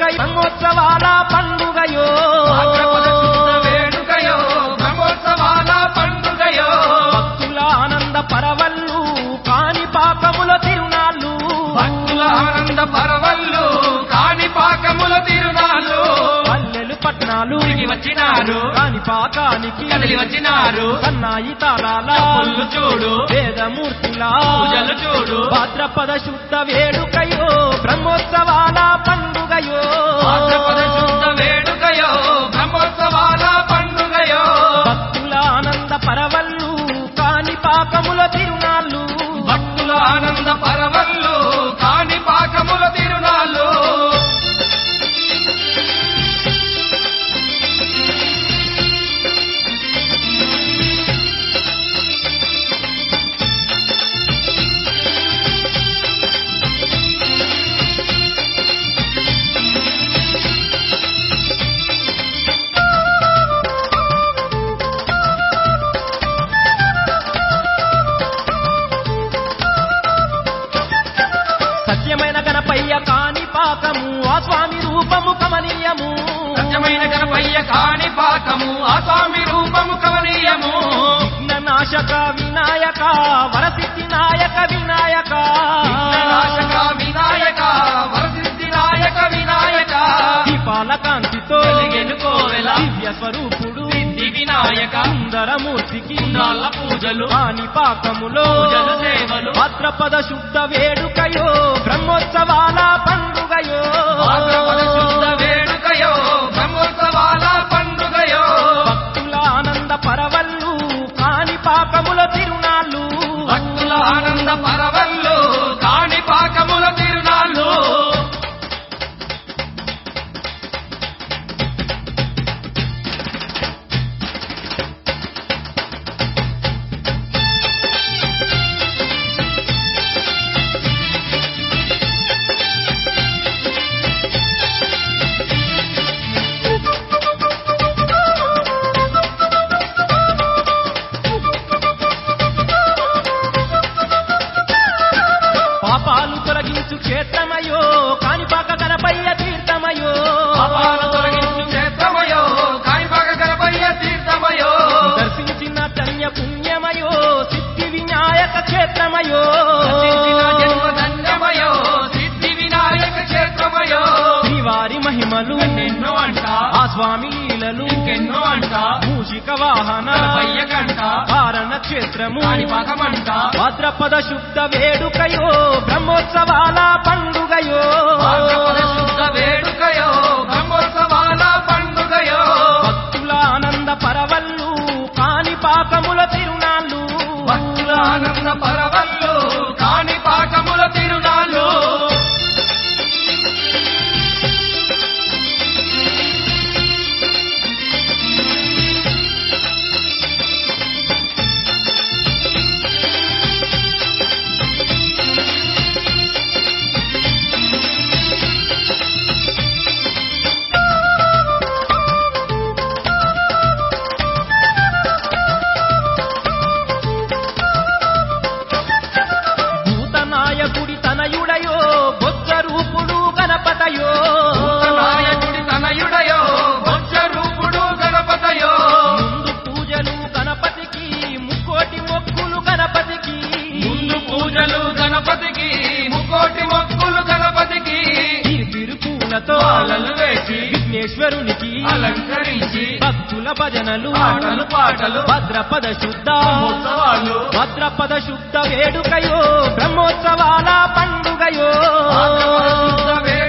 వేడుక బ్రహ్మోత్సవాల పండుగయో భాద్రపద శుద్ధ వేడుకయో బ్రహ్మోత్సవాల పండుగయో భక్తుల ఆనంద పరవళ్ళు కాని పాకముల తిరునాళ్ళు భక్తుల ఆనంద పరవళ్ళు కాని పాకముల తిరునాళ్ళు పల్లెలు పట్నాలు తిరిగి వచ్చినారు కాని పాకానికి కదిలి వచ్చినారు సన్నాయి తాళాల పుల్లు చూడు వేదమూర్తుల పూజలు చూడు భాద్రపద శుద్ధ వేడుకయో బ్రహ్మోత్సవాల పండుగయో భాద్రపద శుద్ధ వేడుకయో బ్రహ్మోత్సవాల పండుగయో భక్తుల ఆనంద పరవళ్ళు కాని పాకముల తిరునాళ్ళు భక్తుల ఆనంద పరవళ్ళు కాని పాకముల తిరునాళ్ళు సత్యమైన గణపయ్య కాని పాకము ఆ స్వామి రూపము కమనీయము సత్యమైన గణపయ్య కాని పాకము ఆ స్వామి రూపము కవనీయము విఘ్ననాశక వినాయక వరసిద్ధి నాయక వినాయక విఘ్ననాశక వినాయక వరసిద్ధి నాయక వినాయక దీపాల కాంతితో వెలిగెను కోవెల దివ్య స్వరూపుడు సిద్ధి వినాయక సుందరమూర్తికి నాళ్ళ పూజలు కాని పాకములో పూజలు సేవలు భాద్రపద శుద్ధ వేడుకయో బ్రహ్మోత్సవాల పండుగయో భాద్రపద శుద్ధ వేడుకయో బ్రహ్మోత్సవాల పండుగయో భక్తుల ఆనంద పరవళ్ళు కాని పాకముల తిరునాళ్ళు భక్తుల ఆనంద పరవళ్ళు కాని పాకముల తిరునాళ్ళు పాపాలు తొలగించు క్షేత్రమయో కాణిపాక గణపయ్య తీర్థమయో పాపాలు తొలగించు క్షేత్రమయో కాణిపాక గణపయ్య తీర్థమయో దర్శించిన ధన్య పుణ్యమయో సిద్ధి వినాయక క్షేత్రమయో దర్శించిన జన్మ ధన్యమయో సిద్ధి వినాయక క్షేత్రమయో శ్రీవారి మహిమలు ఎన్నెన్నో అంట ఆ స్వామి లీలలు ఇంకెన్నో అంట మూషిక వాహన గణపయ్య కంట కారణ క్షేత్రము కాణిపాకమంట భాద్రపద శుద్ధ వేడుకయో బ్రహ్మోత్సవాల పండుగయో భాద్రపద శుద్ధ వేడుకయో బ్రహ్మోత్సవాల పండుగయో భక్తుల ఆనంద పరవళ్ళు కాని పాకముల తిరునాళ్ళు భక్తుల ఆనంద పరవళ్ళు కాని పాకముల తిరునాళ్ళు భూతనాయకుడి తనయుడయో బొజ్జ రూపుడు గణపతయో నాయకుడి తనయుడయో బొజ్జ రూపుడు గణపతయో ముందు పూజలు గణపతికి ముక్కోటి మొక్కులు గణపతికి ముందు పూజలు గణపతికి ముకోటి మొక్కులు గణపతికి తిరుపూలతో పాలలు వేసి విఘ్నేశ్వరునికి అలంకరించి భక్తుల భజనలు ఆటలు పాటలు భద్రపద శుద్ధ బ్రహ్మోత్సవాలు భద్రపద శుద్ధ వేడుకయో బ్రహ్మోత్సవాల పండుగయో భాద్రపద శుద్ధ